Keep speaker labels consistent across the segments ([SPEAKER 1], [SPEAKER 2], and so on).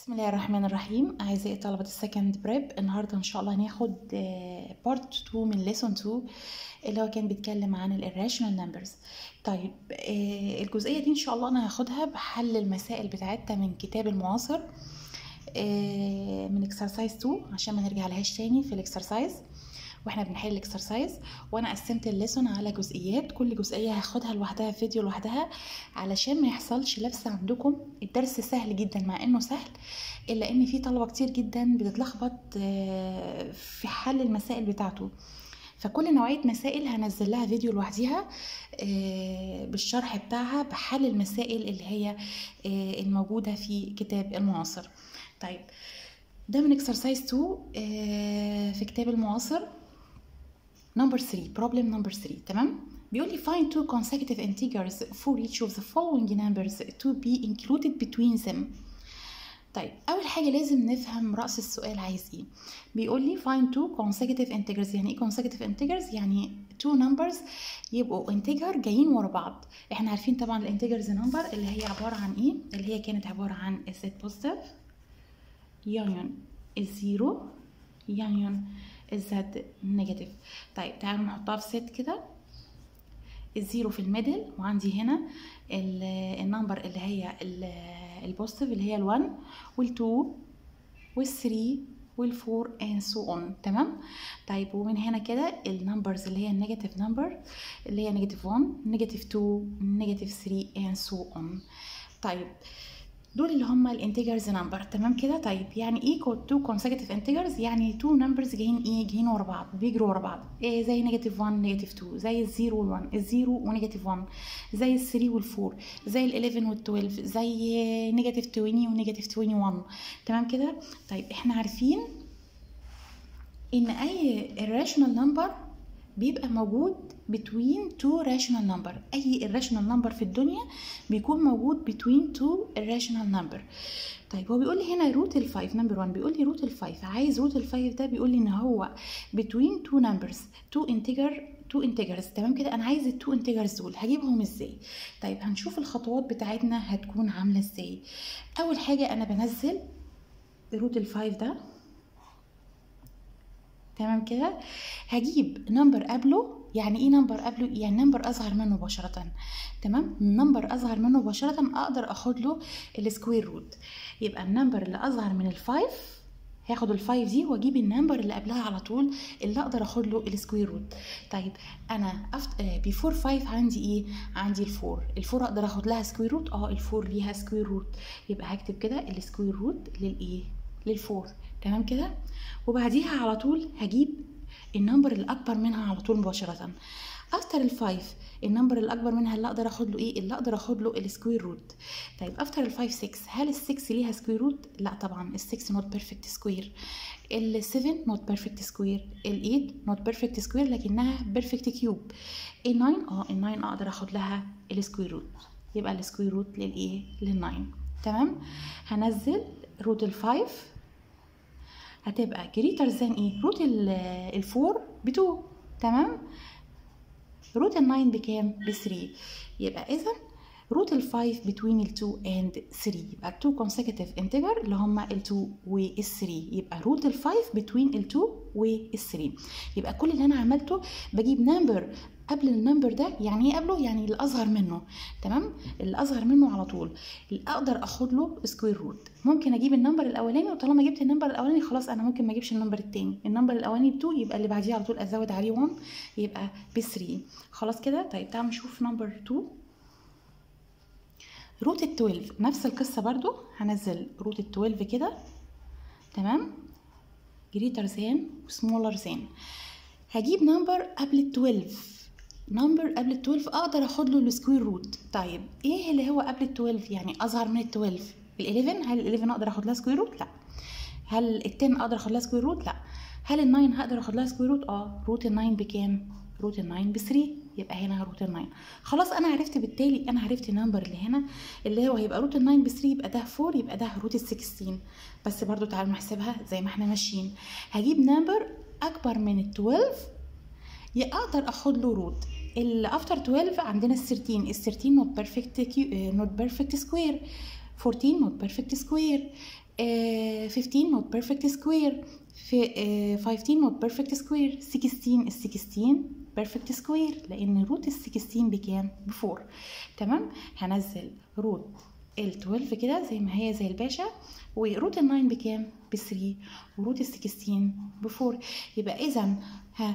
[SPEAKER 1] بسم الله الرحمن الرحيم أعزائي طلبة السكند بريب النهاردة إن شاء الله هناخد بارت 2 من ليسون 2 اللي هو كان بيتكلم عن ال irrational numbers طيب آه، الجزئية دي إن شاء الله أنا هاخدها بحل المسائل بتاعتها من كتاب المعاصر آه، من اكسرسايز 2 عشان ما نرجع لهاش تاني في الاكسرسايز واحنا بنحل الاكسرسايز وانا قسمت الليسون على جزئيات كل جزئيه هاخدها لوحدها في فيديو لوحدها علشان ما يحصلش لبس عندكم الدرس سهل جدا مع انه سهل الا ان في طلبه كتير جدا بتتلخبط آه، في حل المسائل بتاعته فكل نوعية مسائل هنزل لها فيديو لوحديها آه، بالشرح بتاعها بحل المسائل اللي هي آه، الموجودة في كتاب المعاصر طيب ده من اكسرسايز 2 آه، في كتاب المعاصر نمبر 3 بروبلم نمبر 3 تمام بيقول لي find two consecutive integers for each of the following numbers to be included between them طيب اول حاجه لازم نفهم راس السؤال عايز ايه بيقول لي find two consecutive integers يعني ايه consecutive integers يعني two numbers يبقوا integer جايين ورا بعض احنا عارفين طبعا الانتجرز نمبر اللي هي عباره عن ايه اللي هي كانت عباره عن z positive union الزيرو union الزد نيجاتيف طيب تعالوا نحطها في ست كده الزيرو في الميدل وعندي هنا ال- النمبر اللي هي البوزيتيف اللي هي ال1 وال2 وال3 وال4 and so on تمام طيب ومن هنا كده النمبرز اللي هي النيجاتيف نمبر اللي هي نيجاتيف 1 نيجاتيف 2 نيجاتيف 3 and so on طيب دول اللي هم الانتجرز نمبر تمام كده طيب يعني ايه تو consecutive انتجرز يعني تو نمبرز جايين ايه جايين ورا بعض بيجروا ورا بعض إيه زي نيجاتيف 1 نيجاتيف 2 زي الزيرو وال1 الزيرو ونيجاتيف 1 زي ال3 وال4 زي ال11 وال12 زي نيجاتيف 20 ونيجاتيف 21 تمام كده طيب احنا عارفين ان اي irrational number بيبقى موجود between two rational number اي irrational number في الدنيا بيكون موجود between two irrational number طيب هو بيقول لي هنا روت ال 5 نمبر 1 بيقول لي روت ال 5 عايز روت ال 5 ده بيقول لي ان هو between two numbers two integer two integers تمام كده انا عايز التو integers دول هجيبهم ازاي طيب هنشوف الخطوات بتاعتنا هتكون عامله ازاي اول حاجه انا بنزل روت ال 5 ده تمام كده هجيب نمبر قبله يعني ايه نمبر قبله يعني نمبر اصغر منه مباشره تمام نمبر اصغر منه مباشره اقدر اخد له السكوير روت يبقى النمبر اللي اصغر من الفايف هاخد الفايف دي واجيب النمبر اللي قبلها على طول اللي اقدر اخد له السكوير روت طيب انا أفت... بيفور 5 عندي ايه عندي الفور الفور اقدر اخد لها سكوير روت اه الفور ليها سكوير روت يبقى هكتب كده السكوير روت للايه للفور تمام كده وبعديها على طول هجيب النمبر الاكبر منها على طول مباشره افتر الفايف النمبر الاكبر منها اللي اقدر اخد له ايه اللي اقدر اخد له السكوير روت طيب افتر الفايف 6 هل ال6 ليها سكوير روت لا طبعا ال6 نوت بيرفكت سكوير ال7 نوت بيرفكت سكوير ال8 نوت بيرفكت سكوير لكنها بيرفكت كيوب ال9 اه ال9 اقدر اخد لها السكوير روت يبقى السكوير روت للايه لل9 تمام هنزل روت الفايف هتبقى جريتر ذان ايه روت الفور بتو تمام روت الناين بكام بثري يبقى اذا روت الفايف بتوين التو اند 3 يبقى التو consecutive integer اللي هما التو والثري يبقى روت الفايف بتوين التو والثري يبقى كل اللي انا عملته بجيب نمبر قبل النمبر ده يعني ايه قبله يعني اللي اصغر منه تمام اللي اصغر منه على طول اللي اقدر اخد له سكوير روت ممكن اجيب النمبر الاولاني وطالما جبت النمبر الاولاني خلاص انا ممكن ما اجيبش النمبر التاني النمبر الاولاني ب 2 يبقى اللي بعديه على طول ازود عليه 1 يبقى ب 3 خلاص كده طيب تعالوا نشوف نمبر 2 روت ال 12 نفس القصه برضو هنزل روت ال 12 كده تمام جريتر ذان وسمولر ذان هجيب نمبر قبل ال 12 نمبر قبل ال 12 اقدر اخد له السكوير روت طيب ايه اللي هو قبل ال 12 يعني اصغر من ال 12 ال 11 هل ال 11 اقدر اخد لها سكوير روت لا هل ال 10 اقدر اخد لها سكوير روت لا هل ال 9 هقدر اخد لها سكوير روت اه روت ال 9 بكام روت ال 9 ب 3 يبقى هنا روت ال 9 خلاص انا عرفت بالتالي انا عرفت النمبر اللي هنا اللي هو هيبقى روت ال 9 ب 3 يبقى ده 4 يبقى ده روت ال 16 بس برضو تعالوا نحسبها زي ما احنا ماشيين هجيب نمبر اكبر من ال 12 يا اقدر اخد له روت الافتر 12 عندنا ال 13 ال 13 نوت بيرفكت نوت بيرفكت سكوير 14 not perfect square آه 15 not perfect square في آه 15 not perfect square 16 ال 16 perfect square لان روت ال 16 بكام ب 4 تمام هنزل روت ال 12 كده زي ما هي زي الباشا وروت ال 9 بكام ب 3 وروت ال 16 ب 4 يبقى اذا ها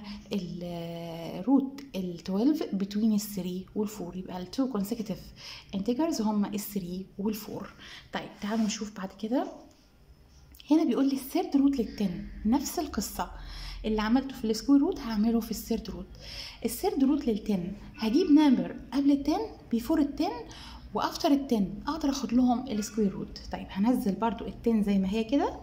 [SPEAKER 1] الروت ال 12 between ال 3 وال 4 يبقى ال 2 consecutive integers هما ال 3 وال 4 طيب تعالوا نشوف بعد كده هنا بيقول لي الثيرد روت لل 10 نفس القصه اللي عملته في السكوير روت هعمله في الثيرد روت الثيرد روت لل 10 هجيب نمبر قبل ال 10 بيفور ال 10 وافتر ال 10 اقدر اخد لهم السكوير روت طيب هنزل برضو ال 10 زي ما هي كده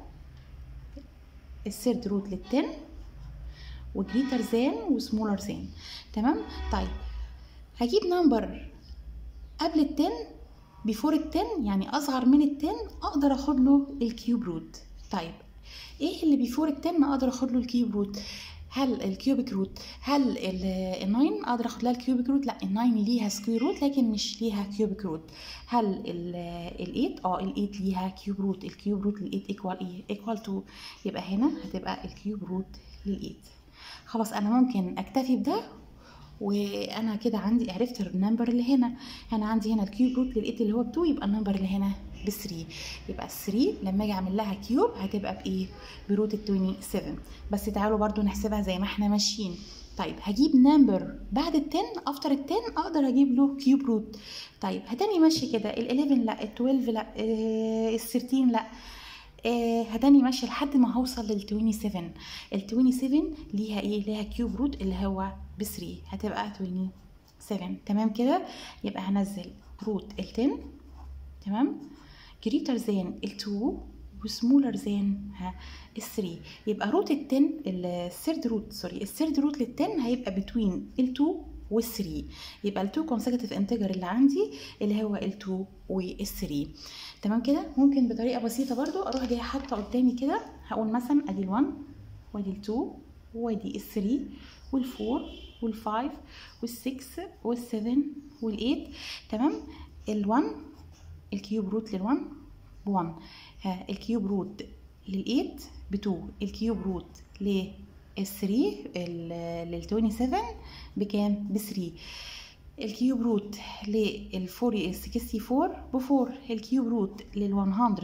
[SPEAKER 1] الثيرد روت لل 10 وجريتر زان وسمولر زان تمام طيب هجيب نمبر قبل ال 10 بيفور ال 10 يعني اصغر من ال 10 اقدر اخد له الكيوب روت طيب ايه اللي بيفور ال 10 اقدر اخد له الكيوب روت هل الكيوبيك روت هل ال 9 اقدر اخد لها الكيوبيك روت لا ال 9 ليها سكوير روت لكن مش ليها كيوبيك روت هل ال 8 اه ال 8 ليها كيوب روت الكيوب روت لل 8 ايكوال ايه ايكوال 2 يبقى هنا هتبقى الكيوب روت لل 8 خلاص انا ممكن اكتفي بده وانا كده عندي عرفت النمبر اللي هنا انا عندي هنا الكيوب روت لل 8 اللي هو ب 2 يبقى النمبر اللي هنا ب 3 يبقى ال 3 لما اجي اعمل لها كيوب هتبقى بايه بروت ال 27 بس تعالوا برضو نحسبها زي ما احنا ماشيين طيب هجيب نمبر بعد ال 10 افتر ال 10 اقدر اجيب له كيوب روت طيب هتاني ماشي كده ال 11 لا ال 12 لا ال 13 لا آه هتاني ماشيه لحد ما هوصل لل 27 ال 27 ليها ايه ليها كيوب روت اللي هو ب 3 هتبقى 27 تمام كده يبقى هنزل روت ال 10 تمام جريتر زان ال 2 وسمولر زان ها ال 3 يبقى روت ال 10 الثيرد روت سوري الثيرد روت لل 10 هيبقى بتوين ال 2 وال 3 يبقى ال 2 consecutive integer اللي عندي اللي هو ال 2 وال 3 تمام كده ممكن بطريقه بسيطه برضو اروح جايه حاطه قدامي كده هقول مثلا ادي ال 1 وادي ال 2 وادي ال 3 وال 4 وال 5 وال 6 وال 7 وال 8 تمام ال 1 الكيوب روت لل 1 ب 1 ها الكيوب روت لل 8 ب 2 الكيوب روت لل 3 لل 27 بكام ب 3 الكيوب روت لل 64 ب 4 الكيوب روت لل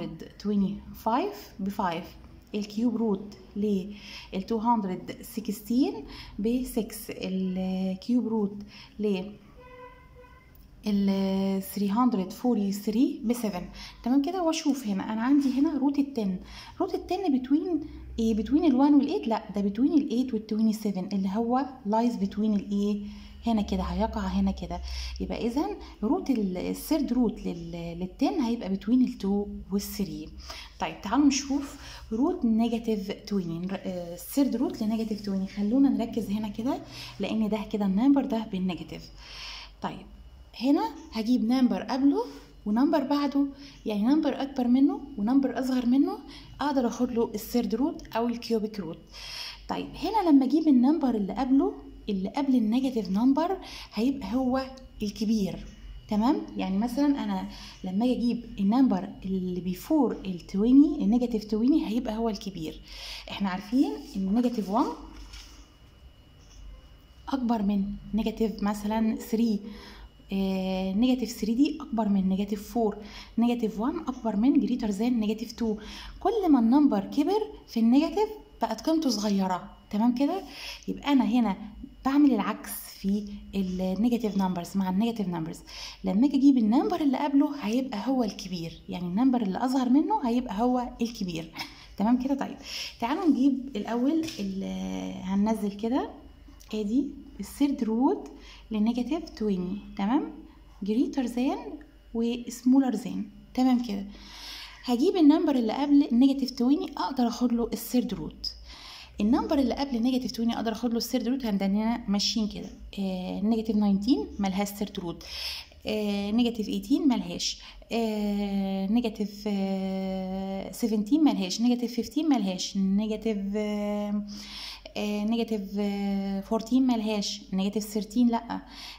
[SPEAKER 1] 125 ب 5 الكيوب روت لل 216 ب 6 الكيوب روت لل ال 343 ب 7 تمام كده واشوف هنا انا عندي هنا روت ال 10 روت ال 10 بتوين ايه بتوين ال 1 وال 8 لا ده بتوين ال 8 وال 27 اللي هو لايز بتوين الايه هنا كده هيقع هنا كده يبقى اذا روت الثيرد روت لل 10 هيبقى بتوين ال 2 وال 3 طيب تعالوا نشوف روت نيجاتيف 20 الثيرد روت لنيجاتيف 20 خلونا نركز هنا كده لان ده كده النمبر ده بالنيجاتيف طيب هنا هجيب نمبر قبله ونمبر بعده يعني نمبر اكبر منه ونمبر اصغر منه اقدر اخد له الثيرد روت او الكيوبيك روت طيب هنا لما اجيب النمبر اللي قبله اللي قبل النيجاتيف نمبر هيبقى هو الكبير تمام يعني مثلا انا لما اجي اجيب النمبر اللي بيفور ال 20 النيجاتيف 20 هيبقى هو الكبير احنا عارفين ان النيجاتيف 1 اكبر من نيجاتيف مثلا 3 نيجاتيف 3 دي اكبر من نيجاتيف 4 نيجاتيف 1 اكبر من جريتر ذان نيجاتيف 2 كل ما النمبر كبر في النيجاتيف بقت قيمته صغيره تمام كده يبقى انا هنا بعمل العكس في النيجاتيف نمبرز مع النيجاتيف نمبرز لما اجي اجيب النمبر اللي قبله هيبقى هو الكبير يعني النمبر اللي اصغر منه هيبقى هو الكبير تمام كده طيب تعالوا نجيب الاول هننزل كده ادي الثيرد روت لنيجاتيف 20 تمام جريتر ذان وسمولر ذان تمام كده هجيب النمبر اللي قبل نيجاتيف 20 اقدر اخد له الثيرد روت النمبر اللي قبل نيجاتيف 20 اقدر اخد له الثيرد روت عندنا ماشيين كده آه نيجاتيف 19 ملهاش ثيرد روت آه نيجاتيف 18 ملهاش آه نيجاتيف آه 17 ملهاش نيجاتيف 15 ملهاش نيجاتيف آه نيجاتيف 14 ملهاش نيجاتيف 13 لا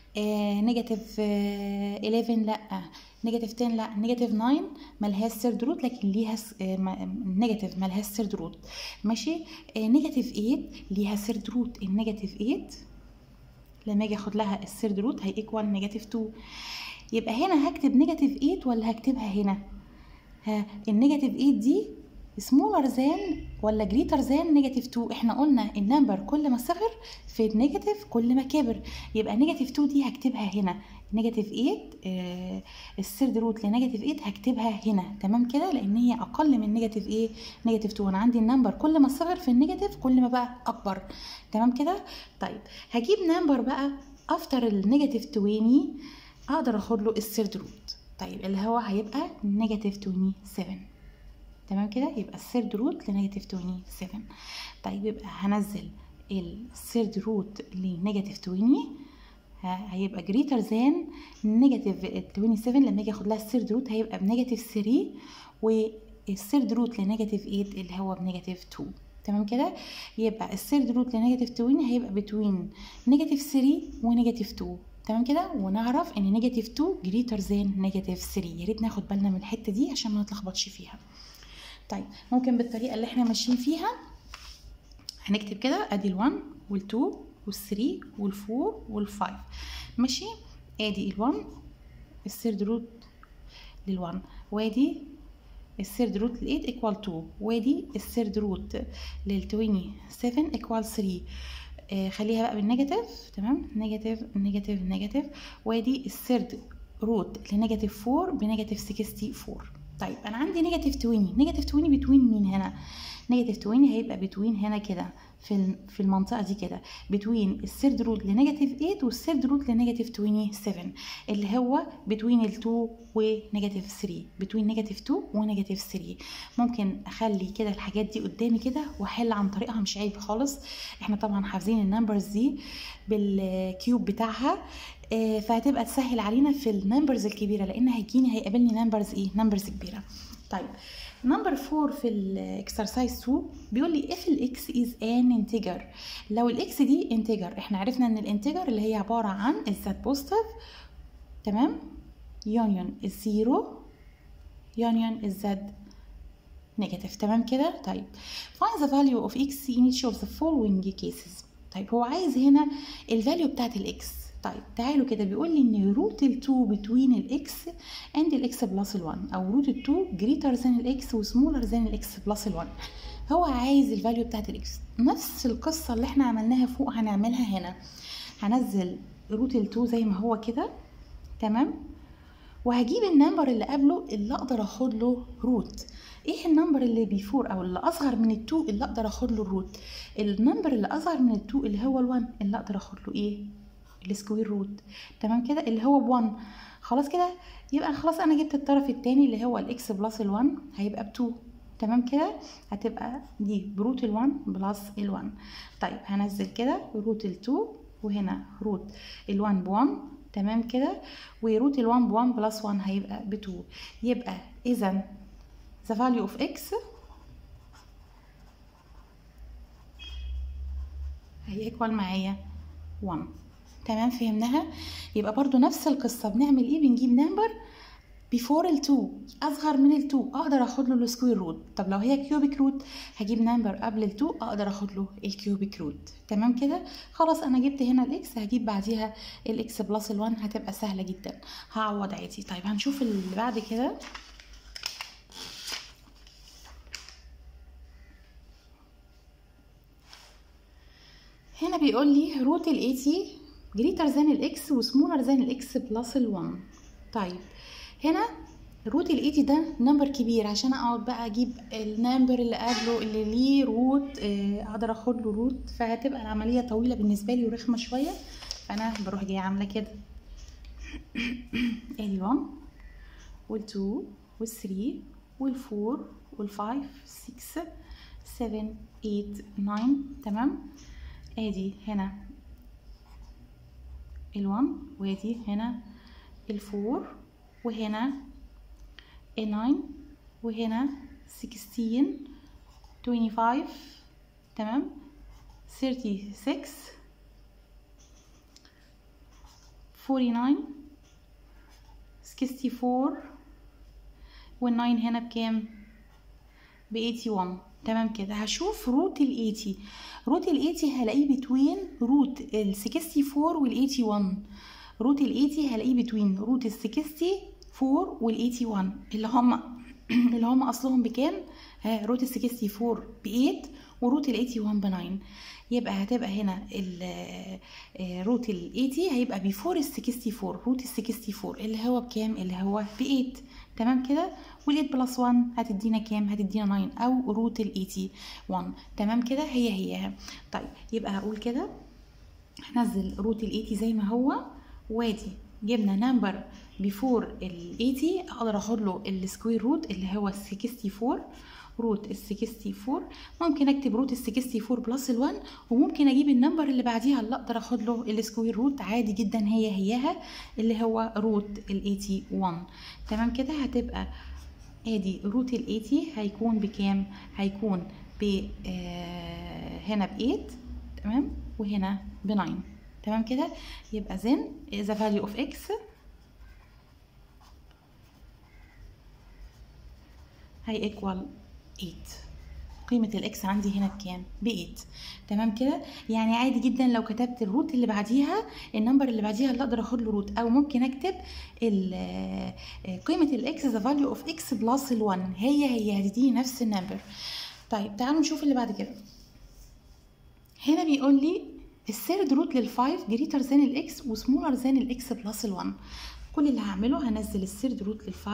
[SPEAKER 1] نيجاتيف 11 لا نيجاتيف 10 لا نيجاتيف 9 ملهاش سيرد روت لكن ليها نيجاتيف ملهاش سيرد روت ماشي نيجاتيف 8 ليها سيرد روت النيجاتيف 8 لما اجي اخد لها السيرد روت هي ايكوال نيجاتيف 2 يبقى هنا هكتب نيجاتيف 8 ولا هكتبها هنا ها النيجاتيف 8 دي سمولر ذان ولا جريتر ذان نيجاتيف 2 احنا قلنا النمبر كل ما صغر في النيجاتيف كل ما كبر يبقى نيجاتيف 2 دي هكتبها هنا نيجاتيف 8 آه السيرد روت لنيجاتيف 8 هكتبها هنا تمام كده لان هي اقل من نيجاتيف ايه نيجاتيف 2 انا عندي النمبر كل ما صغر في النيجاتيف كل ما بقى اكبر تمام كده طيب هجيب نمبر بقى افتر النيجاتيف 20 اقدر اخد له السيرد روت طيب اللي هو هيبقى نيجاتيف 27 تمام كده يبقى السيرد روت لنيجاتيف 27 طيب يبقى هنزل السيرد روت لنيجاتيف 20 هيبقى جريتر ذان نيجاتيف 27 لما اجي اخد لها السيرد روت هيبقى بنيجاتيف 3 والسيرد روت لنيجاتيف 8 اللي هو بنيجاتيف 2 تمام كده يبقى السيرد روت لنيجاتيف 20 هيبقى بتوين نيجاتيف 3 ونيجاتيف 2 تمام كده ونعرف ان نيجاتيف 2 جريتر ذان نيجاتيف 3 يا ريت ناخد بالنا من الحته دي عشان ما نتلخبطش فيها طيب ممكن بالطريقه اللي احنا ماشيين فيها هنكتب كده ادي ال1 وال2 وال3 وال4 وال5 ماشي ادي ال1 السيرد روت لل1 وادي السيرد روت لل8 ايكوال 2 وادي السيرد روت لل27 ايكوال 3 آه خليها بقى بالنيجاتيف تمام نيجاتيف نيجاتيف نيجاتيف وادي السيرد روت لنيجاتيف 4 بنيجاتيف 64 طيب انا عندي نيجاتيف 20 نيجاتيف 20 بتوين مين هنا نيجاتيف 20 هيبقى بتوين هنا كده في في المنطقه دي كده بتوين السيرد روت لنيجاتيف 8 والسيرد روت لنيجاتيف 27 اللي هو بتوين ال2 ونيجاتيف 3 بتوين نيجاتيف 2 ونيجاتيف 3 ممكن اخلي كده الحاجات دي قدامي كده واحل عن طريقها مش عيب خالص احنا طبعا حافظين النمبرز دي بالكيوب بتاعها فهتبقى تسهل علينا في النمبرز الكبيره لان هيجيني هيقابلني نمبرز ايه نمبرز كبيره طيب نمبر 4 في الاكسرسايز 2 بيقول لي if الاكس is an integer لو الاكس دي integer احنا عرفنا ان الانتجر اللي هي عباره عن الزد بوزيتيف تمام يونيون الزيرو يونيون الزد نيجاتيف تمام كده طيب find the value of x in each of the following cases طيب هو عايز هنا الفاليو بتاعت الاكس طيب تعالوا كده بيقول لي ان روت ال 2 بتوين الاكس اند الاكس بلس ال 1 او روت ال 2 جريتر ذان الاكس وسمولر ذان الاكس بلس ال 1 هو عايز الفاليو بتاعت الاكس نفس القصه اللي احنا عملناها فوق هنعملها هنا هنزل روت ال 2 زي ما هو كده تمام وهجيب النمبر اللي قبله اللي اقدر اخد له روت ايه النمبر اللي بيفور او اللي اصغر من التو اللي اقدر اخد له الروت النمبر اللي اصغر من التو اللي هو ال1 اللي اقدر اخد له ايه السكوير روت تمام كده اللي هو ب1 خلاص كده يبقى خلاص انا جبت الطرف التاني اللي هو الاكس بلس ال1 هيبقى ب2 تمام كده هتبقى دي بروت ال1 بلس ال1 طيب هنزل كده روت ال2 وهنا روت ال1 ب1 تمام كده وروت ال1 ب1 بلس 1 هيبقى ب2 يبقى اذا the value of x هيكوال معايا 1 تمام فهمناها يبقى برضو نفس القصه بنعمل ايه بنجيب نمبر بيفور ال2 اصغر من ال2 اقدر اخد له السكوير روت طب لو هي كيوبيك روت هجيب نمبر قبل ال2 اقدر اخد له الكيوبيك روت تمام كده خلاص انا جبت هنا الاكس هجيب بعديها الاكس بلس ال1 هتبقى سهله جدا هعوض عادي طيب هنشوف اللي بعد كده هنا بيقول لي روت ال 80 جريتر ذان الاكس وسمولر ذان الاكس بلس ال1 طيب هنا روت ال 80 ده نمبر كبير عشان اقعد بقى اجيب النمبر اللي قبله اللي ليه روت اقدر اخد له روت فهتبقى العمليه طويله بالنسبه لي ورخمه شويه فانا بروح جايه عامله كده ادي 1 وال2 وال3 وال4 وال5 6 7 8 9 تمام ادي هنا ال1 وادي هنا ال4 وهنا ال9 وهنا 16 25 تمام 36 49 64 وال9 هنا بكام ب 81 تمام كده هشوف روت ال 80 روت ال 80 هلاقيه بتوين روت ال 64 وال 81 روت ال 80 هلاقيه بتوين روت ال 64 وال 81 اللي هم اللي هم اصلهم بكام ها روت ال 64 ب 8 وروت ال 81 ب 9 يبقى هتبقى هنا روت ال 80 هيبقى بيفور ال 64 روت ال 64 اللي هو بكام اللي هو ب 8 تمام كده وال 8 بلس 1 هتدينا كام هتدينا 9 او روت ال 81 تمام كده هي هي طيب يبقى هقول كده هنزل روت ال 80 زي ما هو وادي جبنا نمبر بيفور ال 80 اقدر اخد له السكوير روت اللي هو 64 روت ال 64 ممكن اكتب روت ال 64 بلس ال 1 وممكن اجيب النمبر اللي بعديها اللي اقدر اخد له السكوير روت عادي جدا هي هياها اللي هو روت ال 81 تمام كده هتبقى ادي روت ال 80 هيكون بكام هيكون ب آه هنا ب 8 تمام وهنا ب 9 تمام كده يبقى then the value of x هي equal 8 قيمة الاكس عندي هنا بكام؟ ب 8 تمام كده؟ يعني عادي جدا لو كتبت الروت اللي بعديها النمبر اللي بعديها اللي اقدر اخد له روت او ممكن اكتب قيمة الاكس ذا فاليو اوف اكس بلس ال 1 هي هي هتديني نفس النمبر. طيب تعالوا نشوف اللي بعد كده. هنا بيقول لي الثيرد روت لل5 جريتر ذان الاكس وسمولر ذان الاكس بلس ال 1 كل اللي هعمله هنزل الثيرد روت لل5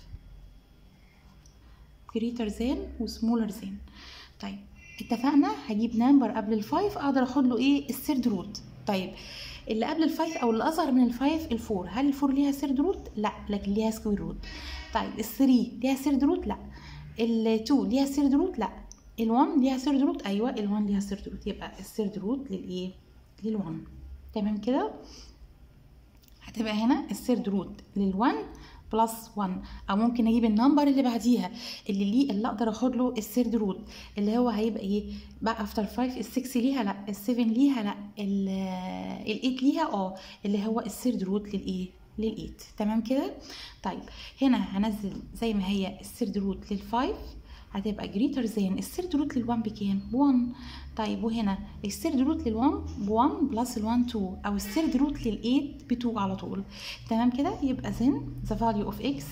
[SPEAKER 1] greater than وسمولر than طيب اتفقنا هجيب نمبر قبل الفايف اقدر اخد له ايه الثيرد روت طيب اللي قبل الفايف او اللي اصغر من الفايف الفور هل الفور ليها ثيرد روت لا لكن ليها سكوير روت طيب الثري ليها ثيرد روت لا التو ليها ثيرد روت لا ال1 ليها ثيرد روت ايوه ال1 ليها ثيرد روت يبقى الثيرد روت للايه لل1 تمام كده هتبقى هنا الثيرد روت لل1 بلس 1 او ممكن اجيب النمبر اللي بعديها اللي ليه اللي اقدر اخد له الثيرد روت اللي هو هيبقى ايه بقى افتر 5 ال6 ليها لا ال7 ليها لا ال8 ليها اه اللي هو الثيرد روت للايه لل8 تمام كده طيب هنا هنزل زي ما هي الثيرد روت لل5 هتبقى جريتر ذان الثيرد روت لل1 بكام ب 1 طيب وهنا الثيرد روت لل1 ب 1 بلس ال1 2 او الثيرد روت لل8 ب 2 على طول تمام كده يبقى then the value of x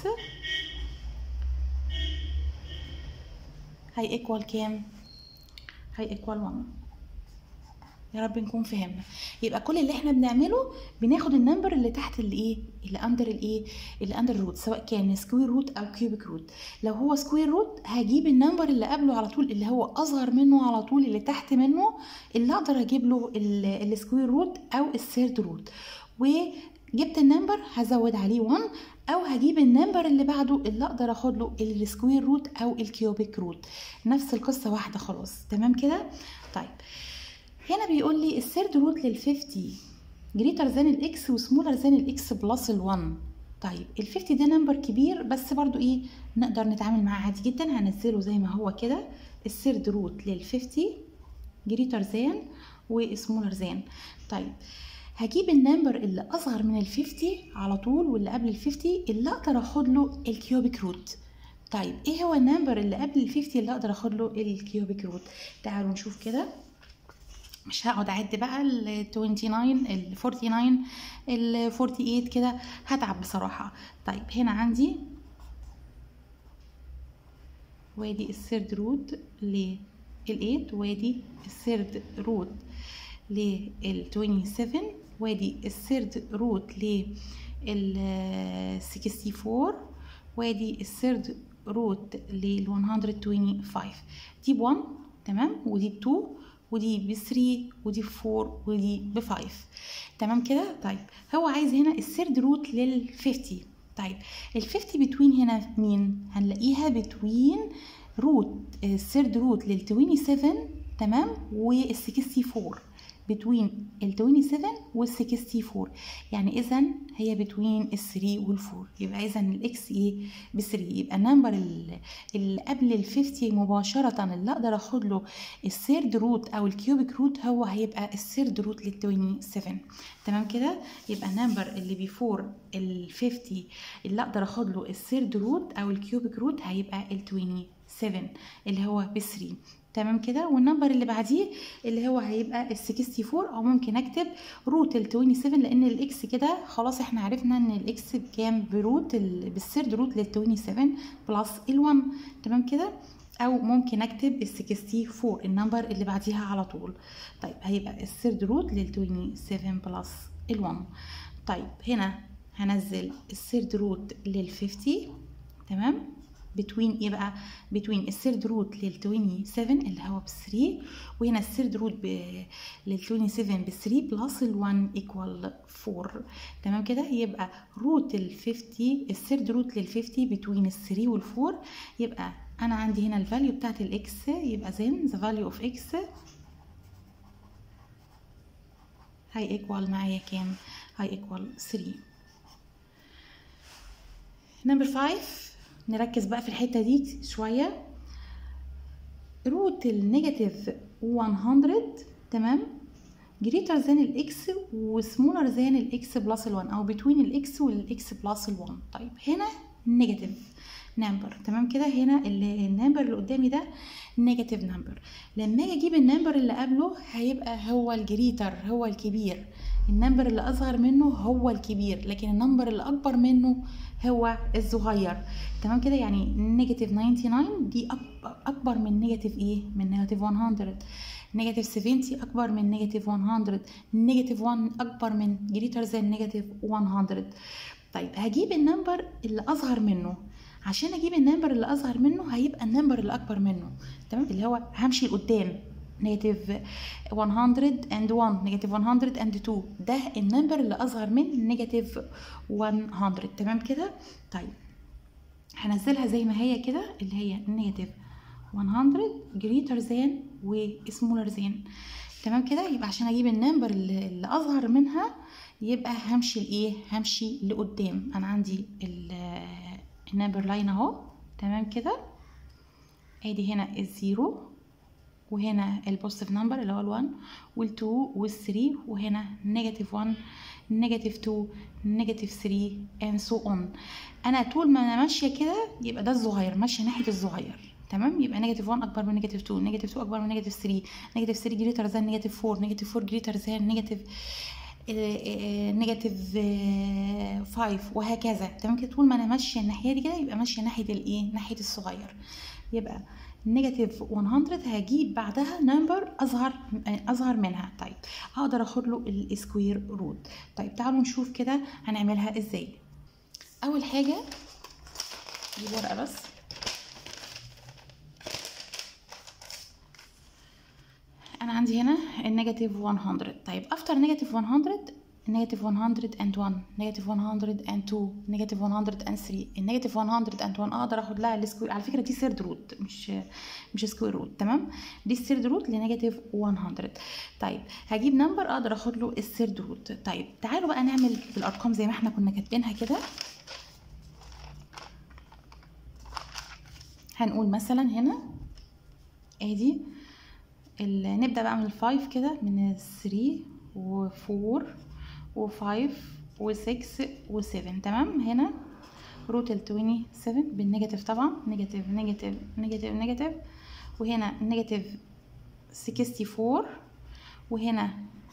[SPEAKER 1] هي equal كام هي equal 1 يا رب نكون فهمنا يبقى كل اللي احنا بنعمله بناخد النمبر اللي تحت الايه اللي اندر الايه اللي اندر الروت سواء كان سكوير روت او كيوبيك روت لو هو سكوير روت هجيب النمبر اللي قبله على طول اللي هو اصغر منه على طول اللي تحت منه اللي اقدر اجيب له السكوير روت او الثيرد روت وجبت النمبر هزود عليه 1 او هجيب النمبر اللي بعده اللي اقدر اخد له السكوير روت او الكيوبيك روت نفس القصه واحده خلاص تمام كده طيب هنا بيقول لي الثيرد روت لل 50 جريتر ذان الاكس وسمولر ذان الاكس بلس ال 1 طيب ال 50 ده نمبر كبير بس برضو ايه نقدر نتعامل معاه عادي جدا هنزله زي ما هو كده الثيرد روت لل 50 جريتر ذان وسمولر ذان طيب هجيب النمبر اللي اصغر من ال 50 على طول واللي قبل ال 50 اللي اقدر اخد له الكيوبيك روت طيب ايه هو النمبر اللي قبل ال 50 اللي اقدر اخد له الكيوبيك روت تعالوا نشوف كده مش هقعد اعد بقى ال 29 ال 49 ال 48 كده هتعب بصراحة طيب هنا عندي وادي الثيرد روت لل 8 وادي الثيرد روت لل 27 وادي الثيرد روت لل 64 وادي الثيرد روت لل 125 دي ب 1 تمام ودي ب 2 ودي ب 3 ودي ب 4 ودي ب 5 تمام كده طيب هو عايز هنا الثيرد روت لل 50 طيب ال 50 بتوين هنا مين هنلاقيها بتوين روت الثيرد روت لل 27 تمام وال 64 بتوين ال 27 وال 64 يعني اذا هي بتوين ال 3 وال 4 يبقى اذا الاكس ايه ب 3 يبقى النمبر اللي قبل ال 50 مباشره اللي اقدر اخد له الثيرد روت او الكيوبيك روت هو هيبقى الثيرد روت لل 27 تمام كده يبقى النمبر اللي بيفور ال 50 اللي اقدر اخد له الثيرد روت او الكيوبيك روت هيبقى ال 27 اللي هو ب 3 تمام كده والنمبر اللي بعديه اللي هو هيبقى ال 64 او ممكن اكتب روت ال 27 لان الاكس كده خلاص احنا عرفنا ان الاكس بكام بروت بالثيرد روت لل 27 بلس ال 1 تمام كده او ممكن اكتب ال 64 النمبر اللي بعديها على طول طيب هيبقى الثيرد روت لل 27 بلس ال 1 طيب هنا هنزل الثيرد روت لل 50 تمام بتوين ايه بقى بتوين الثيرد روت لل 27 اللي هو ب 3 وهنا الثيرد روت لل 27 ب 3 بلس ال 1 ايكوال 4 تمام كده يبقى روت ال 50 الثيرد روت لل 50 بتوين ال 3 وال 4 يبقى انا عندي هنا الفاليو بتاعت الاكس يبقى زين ذا فاليو اوف اكس هاي ايكوال معايا كام هاي ايكوال 3 نمبر 5 نركز بقى في الحته دي شويه روت النيجاتيف 100 تمام جريتر ذان الاكس وسمولر ذان الاكس بلس ال1 او بتوين الاكس والاكس بلس ال1 طيب هنا نيجاتيف نمبر تمام كده هنا النمبر اللي قدامي ده نيجاتيف نمبر لما اجي اجيب النمبر اللي قبله هيبقى هو الجريتر هو الكبير النمبر اللي اصغر منه هو الكبير لكن النمبر اللي اكبر منه هو الصغير تمام كده يعني نيجاتيف 99 دي اكبر من نيجاتيف ايه من نيجاتيف 100 نيجاتيف 70 اكبر من نيجاتيف 100 نيجاتيف 1 اكبر من جريتر ذان نيجاتيف 100 طيب هجيب النمبر اللي اصغر منه عشان اجيب النمبر اللي اصغر منه هيبقى النمبر اللي اكبر منه تمام اللي هو همشي لقدام نيجاتيف 101 نيجاتيف 102 ده النمبر اللي اصغر من نيجاتيف 100 تمام كده طيب هنزلها زي ما هي كده اللي هي نيجاتيف 100 جريتر ذان وسمولر ذان تمام كده يبقى عشان اجيب النمبر اللي, اللي اصغر منها يبقى همشي لايه همشي لقدام انا عندي النمبر لاين اهو تمام كده ادي هنا الزيرو وهنا البوزيتيف نمبر اللي هو ال1 وال2 وال3 وهنا نيجاتيف 1 نيجاتيف 2 نيجاتيف 3 and so on انا طول ما انا ماشيه كده يبقى ده الصغير ماشيه ناحيه الصغير تمام يبقى نيجاتيف 1 اكبر من نيجاتيف 2 نيجاتيف 2 اكبر من نيجاتيف 3 نيجاتيف 3 جريتر ذان نيجاتيف 4 نيجاتيف 4 جريتر ذان نيجاتيف نيجاتيف 5 وهكذا تمام كده طول ما انا ماشيه الناحيه دي كده يبقى ماشيه ناحيه الايه ناحيه الصغير يبقى نيجاتيف 100 هجيب بعدها نمبر اصغر اصغر منها طيب هقدر اخد له السكوير روت طيب تعالوا نشوف كده هنعملها ازاي اول حاجه دي ورقه بس انا عندي هنا النيجاتيف 100 طيب افتر نيجاتيف 100 نيجاتيف 101 نيجاتيف 102 نيجاتيف 103 النيجاتيف 101 اقدر اخد لها السكوير على فكره دي سيرد روت مش مش سكوير روت تمام دي السيرد روت لنيجاتيف 100 طيب هجيب نمبر اقدر اخد له السيرد روت طيب تعالوا بقى نعمل بالارقام زي ما احنا كنا كاتبينها كده هنقول مثلا هنا ادي نبدا بقى من الفايف كده من الثري وفور وفايف وسكس وسفن تمام هنا روت التويني سفن بالنيجاتيف طبعا نيجاتيف نيجاتيف نيجاتيف نيجاتيف وهنا نيجاتيف سكستي فور وهنا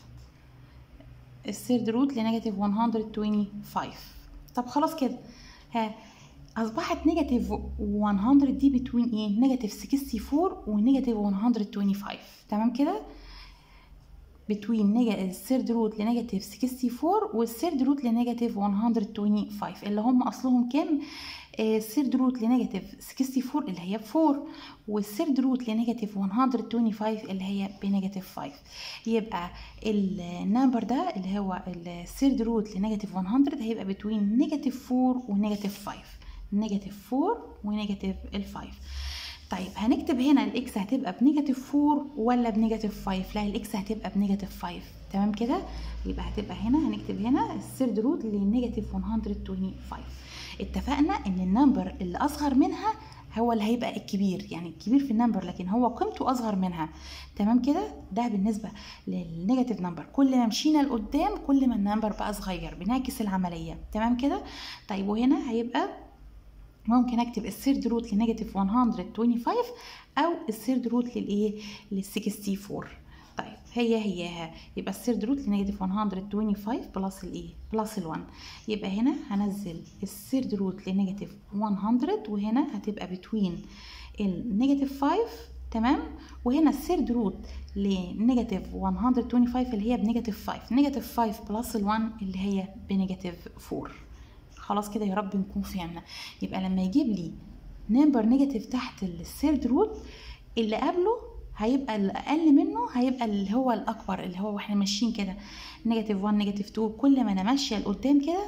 [SPEAKER 1] الثيرد روت لنيجاتيف 125 طب خلاص كده ها اصبحت نيجاتيف 100 دي بتوين ايه نيجاتيف 64 ونيجاتيف 125 تمام كده بتوين الثيرد روت لنيجاتيف 64 والثيرد روت لنيجاتيف 125 اللي هم اصلهم كام الثيرد روت لنيجاتيف 64 اللي هي ب 4 والثيرد روت لنيجاتيف 125 اللي هي بنيجاتيف 5 يبقى النمبر ده اللي هو الثيرد روت لنيجاتيف 100 هيبقى بتوين نيجاتيف 4 ونيجاتيف 5 نيجاتيف 4 ونيجاتيف ال 5 طيب هنكتب هنا الاكس هتبقى بنيجاتيف 4 ولا بنيجاتيف 5 لا الاكس هتبقى بنيجاتيف 5 تمام كده يبقى هتبقى هنا هنكتب هنا الثيرد روت لنيجاتيف 125 اتفقنا ان النمبر اللي اصغر منها هو اللي هيبقى الكبير يعني الكبير في النمبر لكن هو قيمته اصغر منها تمام كده ده بالنسبه للنيجاتيف نمبر كل ما مشينا لقدام كل ما النمبر بقى صغير بنعكس العمليه تمام كده طيب وهنا هيبقى ممكن اكتب الثيرد روت لنيجاتيف 125 او الثيرد روت للايه لل 64 طيب هي هياها يبقى الثيرد روت لنيجاتيف 125 بلس الايه بلس ال1 يبقى هنا هنزل الثيرد روت لنيجاتيف 100 وهنا هتبقى بتوين النيجاتيف 5 تمام وهنا الثيرد روت لنيجاتيف 125 اللي هي بنيجاتيف 5 نيجاتيف 5 بلس ال1 اللي هي بنيجاتيف 4 خلاص كده يا رب نكون فهمنا يبقى لما يجيب لي نمبر نيجاتيف تحت الثيرد روت اللي قبله هيبقى الاقل منه هيبقى اللي هو الاكبر اللي هو واحنا ماشيين كده نيجاتيف 1 نيجاتيف 2 كل ما انا ماشيه لقدام كده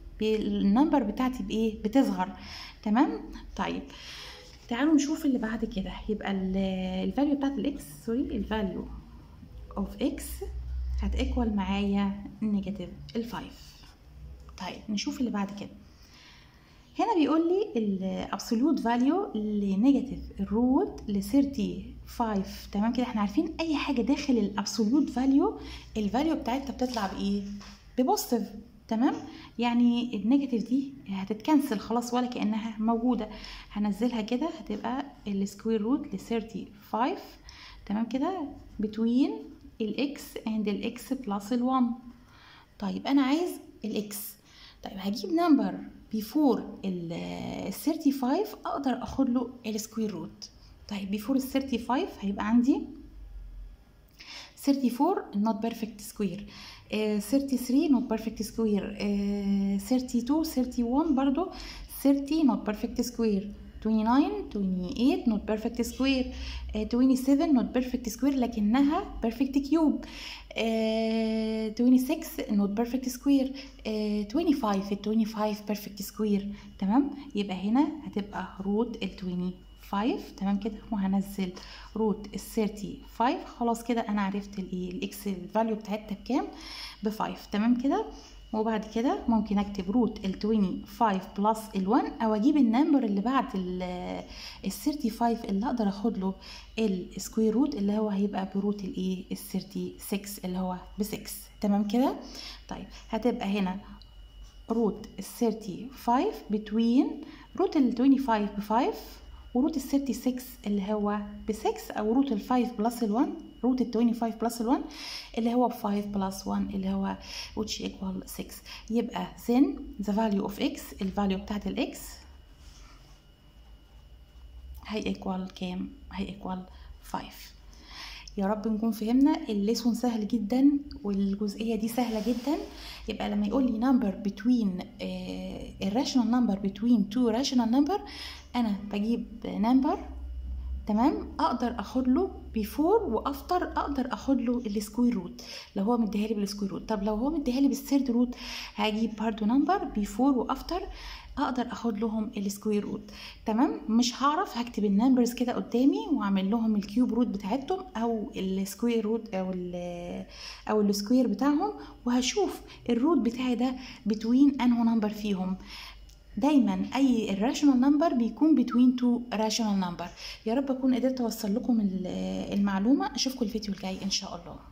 [SPEAKER 1] النمبر بتاعتي بايه بتصغر تمام طيب تعالوا نشوف اللي بعد كده يبقى الفاليو بتاعت الاكس سوري الفاليو اوف اكس هتيكوال معايا نيجاتيف الفايف طيب نشوف اللي بعد كده هنا بيقول لي الابسولوت فاليو لنيجاتيف الروت ل 35 تمام كده احنا عارفين اي حاجه داخل الابسولوت فاليو الفاليو بتاعتها بتطلع بايه ببوزيتيف تمام يعني النيجاتيف دي هتتكنسل خلاص ولا كانها موجوده هنزلها كده هتبقى السكوير روت ل 35 تمام كده بتوين الاكس اند الاكس بلس ال1 طيب انا عايز الاكس طيب هجيب نمبر بيفور ال 35 اقدر اخد له السكوير روت طيب بيفور ال 35 هيبقى عندي 34 not perfect square uh, 33 not perfect square uh, 32 31 برضو 30 not perfect square 29 28 not perfect square uh, 27 not perfect square لكنها perfect cube uh, 26 not perfect square uh, 25 ال 25 perfect square تمام يبقى هنا هتبقى روت ال 25 تمام كده وهنزل روت ال 35 خلاص كده انا عرفت الايه الاكس الفاليو بتاعتها بكام ب 5 تمام كده وبعد كده ممكن اكتب روت ال 25 بلس ال 1 او اجيب النمبر اللي بعد ال 35 اللي اقدر اخد له السكوير روت اللي هو هيبقى بروت الايه ال 36 اللي هو ب 6 تمام كده طيب هتبقى هنا روت ال 35 بتوين روت ال 25 ب 5 وروت ال 36 اللي هو ب 6 او روت ال 5 بلس ال 1 روت ال 25 بلس ال 1 اللي هو 5 بلس 1 اللي هو which equal 6 يبقى then the value of x الفاليو بتاعت الاكس هي equal كام؟ هي equal 5 يا رب نكون فهمنا الليسون سهل جدا والجزئيه دي سهله جدا يبقى لما يقول لي number between uh, irrational number between two rational number انا بجيب number تمام اقدر اخد له بيفور وافتر اقدر اخد له السكوير روت لو هو مديها لي بالسكوير روت طب لو هو مديها لي بالثيرد روت هجيب برضو نمبر بيفور وافتر اقدر اخد لهم السكوير روت تمام مش هعرف هكتب النمبرز كده قدامي واعمل لهم الكيوب روت بتاعتهم او السكوير روت او ال او السكوير بتاعهم وهشوف الروت بتاعي ده بتوين انه نمبر فيهم دايما اي irrational number بيكون between two rational number يا رب اكون قدرت اوصل لكم المعلومه اشوفكم الفيديو الجاي ان شاء الله